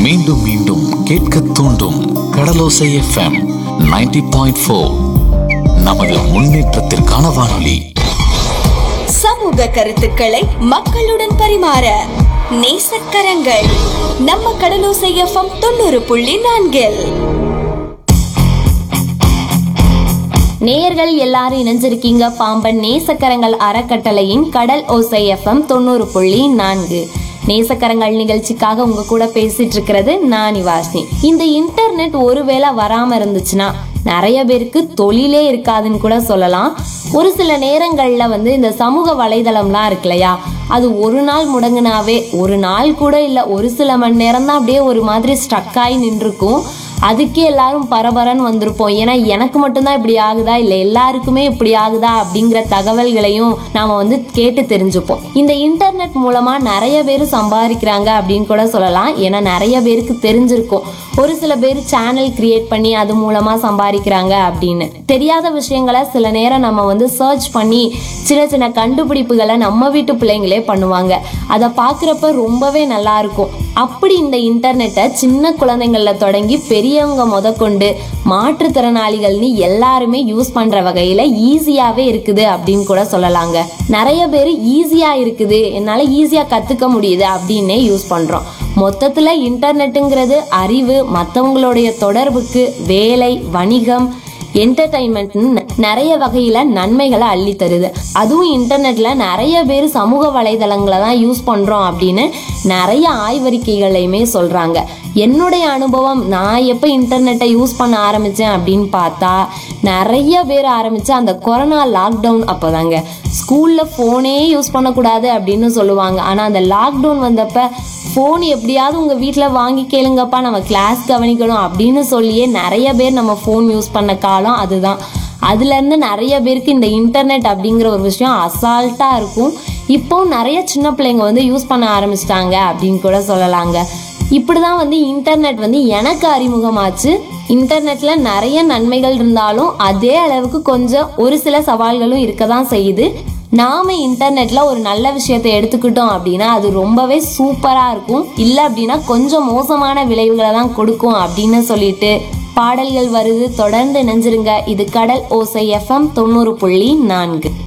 மீண்டும் மீண்டும் கேட்க தூண்டும் கடலோசை எஃப்எம் 90.4 பாயிண்ட் நமது முன்னேற்றத்திற்கான வானொலி சமூக கருத்துக்களை மக்களுடன் பரிமாற நேசக்கரங்கள் நம்ம கடலோசை எஃப்எம் தொண்ணூறு புள்ளி நான்கில் நேயர்கள் எல்லாரும் இணைஞ்சிருக்கீங்க பாம்பன் நேசக்கரங்கள் அறக்கட்டளையின் கடல் ஓசை எஃப்எம் தொண்ணூறு புள்ளி நான்கு நேசக்கரங்கள் நிகழ்ச்சிக்காக உங்க கூட பேசிட்டு இருக்கிறது நான் நிவாசினி இந்த இன்டர்நெட் ஒருவேளை வராம இருந்துச்சுன்னா நிறைய பேருக்கு தொழிலே இருக்காதுன்னு கூட சொல்லலாம் ஒரு சில நேரங்கள்ல வந்து இந்த சமூக வலைதளம்லாம் இருக்கு இல்லையா அது ஒரு நாள் முடங்குனாவே ஒரு நாள் கூட இல்ல ஒரு சில மணி நேரம் தான் அப்படியே ஒரு மாதிரி ஸ்ட்ரக் ஆகி நின்றுருக்கும் அதுக்கே எல்லாரும் பரபரன்னு வந்திருப்போம் ஏன்னா எனக்கு மட்டும்தான் இப்படி ஆகுதா இல்லை எல்லாருக்குமே இப்படி ஆகுதா அப்படிங்கிற தகவல்களையும் நாம வந்து கேட்டு தெரிஞ்சுப்போம் இந்த இன்டர்நெட் மூலமா நிறைய பேர் சம்பாதிக்கிறாங்க அப்படின்னு கூட சொல்லலாம் ஏன்னா நிறைய பேருக்கு தெரிஞ்சிருக்கும் ஒரு சில பேர் சேனல் கிரியேட் பண்ணி அது மூலமா சம்பாதிக்கிறாங்க அப்படின்னு தெரியாத விஷயங்களை சில நேரம் நம்ம வந்து சர்ச் பண்ணி சின்ன சின்ன கண்டுபிடிப்புகளை நம்ம வீட்டு பிள்ளைங்களே பண்ணுவாங்க அதை பார்க்குறப்ப ரொம்பவே நல்லா இருக்கும் அப்படி இந்த இன்டர்நெட்டை சின்ன குழந்தைங்கள தொடங்கி பெரியவங்க முதற்கொண்டு மாற்றுத்திறனாளிகள்னு எல்லாருமே யூஸ் பண்ற வகையில ஈஸியாவே இருக்குது அப்படின்னு கூட சொல்லலாங்க நிறைய பேர் ஈஸியா இருக்குது என்னால ஈஸியா கத்துக்க முடியுது அப்படின்னே யூஸ் பண்றோம் மொத்தத்துல இன்டர்நெட்டுங்கிறது அறிவு மற்றவங்களுடைய தொடர்புக்கு வேலை வணிகம் என்டர்டைன்மெண்ட்னு நிறைய வகையில நன்மைகளை அள்ளி தருது அதுவும் இன்டர்நெட்ல நிறைய பேர் சமூக வலைதளங்களை தான் யூஸ் பண்றோம் அப்படின்னு நிறைய ஆய்வறிக்கைகளையுமே சொல்றாங்க என்னுடைய அனுபவம் நான் எப்போ இன்டர்நெட்டை யூஸ் பண்ண ஆரம்பிச்சேன் அப்படின்னு பார்த்தா நிறைய பேர் ஆரம்பிச்ச அந்த கொரோனா லாக்டவுன் அப்போதாங்க ஸ்கூல்ல ஃபோனே யூஸ் பண்ணக்கூடாது அப்படின்னு சொல்லுவாங்க ஆனா அந்த லாக்டவுன் வந்தப்ப ஃபோன் எப்படியாவது உங்கள் வீட்டில் வாங்கி கேளுங்கப்பா நம்ம கிளாஸ் கவனிக்கணும் அப்படின்னு சொல்லியே நிறைய பேர் நம்ம ஃபோன் யூஸ் பண்ண காலம் அதுதான் அதுலேருந்து நிறைய பேருக்கு இந்த இன்டர்நெட் அப்படிங்கிற ஒரு விஷயம் அசால்ட்டாக இருக்கும் இப்போ நிறைய சின்ன பிள்ளைங்க வந்து யூஸ் பண்ண ஆரம்பிச்சிட்டாங்க அப்படின்னு கூட சொல்லலாங்க இப்படி தான் வந்து இன்டர்நெட் வந்து எனக்கு அறிமுகமாச்சு இன்டர்நெட்ல நிறைய நன்மைகள் இருந்தாலும் அதே அளவுக்கு கொஞ்சம் ஒரு சில சவால்களும் இருக்க தான் செய்யுது நாம இன்டர்நெட்ல ஒரு நல்ல விஷயத்தை எடுத்துக்கிட்டோம் அப்படின்னா அது ரொம்பவே சூப்பரா இருக்கும் இல்ல அப்படின்னா கொஞ்சம் மோசமான விளைவுகளை தான் கொடுக்கும் அப்படின்னு சொல்லிட்டு பாடல்கள் வருது தொடர்ந்து இணைஞ்சிருங்க இது கடல் ஓசை எஃப்எம் தொண்ணூறு புள்ளி நான்கு